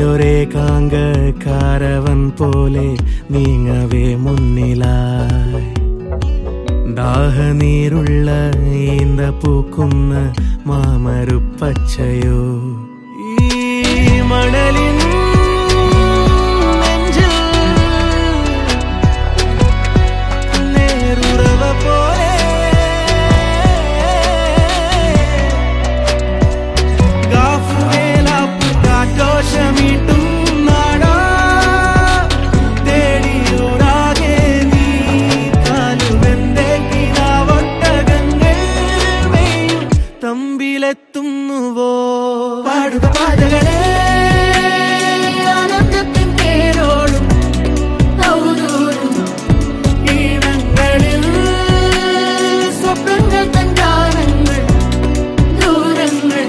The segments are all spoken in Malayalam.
ഒരേകാങ്ക കാരവൻ പോലെ നീങ്ങവേ മുന്നിലായി ദാഹനീരുള്ള ഈന്ത പൂക്കുന്ന മാമരുപ്പച്ചയോ ഈ മണലിൻ നെഞ്ചിൽ നേരുറവ പോലെ ഗാഫുവേലാപ്പു കാറ്റോഷമീട്ടും നാടാ തേടിയോരാകെ നീ കാലുവെന്റെ കിടാവൊട്ടകങ്ങൾ മെയ്യും തമ്പിലെത്തുന്നുവോ പാടുക പാതകളെ ആനന്ദത്തിൻ തേരോടും ഔദൂരും ഈണങ്ങളിൽ സ്വപ്നങ്ങൾ തൻ ഗാനങ്ങൾ ദൂരങ്ങൾ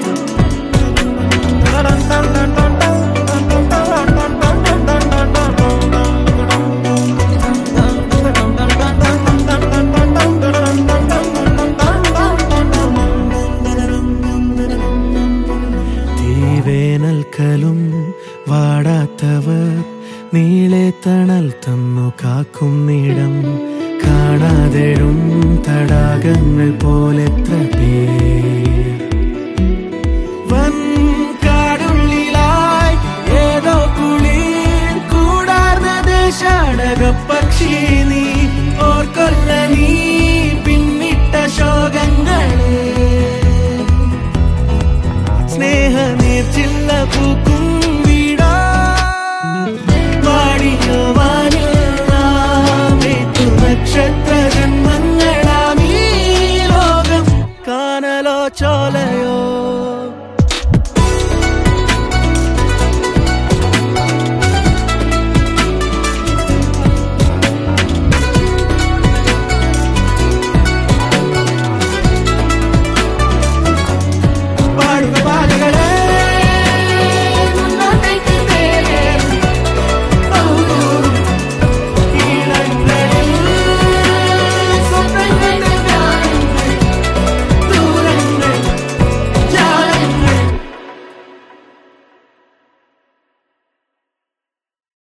തീവേനൽക്കലും വാടാത്തവർ നീളെ തണൽ തന്നു കാക്കുന്നിടം കാണാതെഴും തടാകങ്ങൾ പോലെത്ര പേർ വൻ കാടുള്ളിലായി ഏതോ കുളിർ കൂടാർന്ന ദേശാടക പക്ഷി നീ ഓർക്കൊല്ല നീ പിന്നിട്ട ശോകങ്ങളെ സ്നേഹ നീർച്ചില്ല പൂക്കു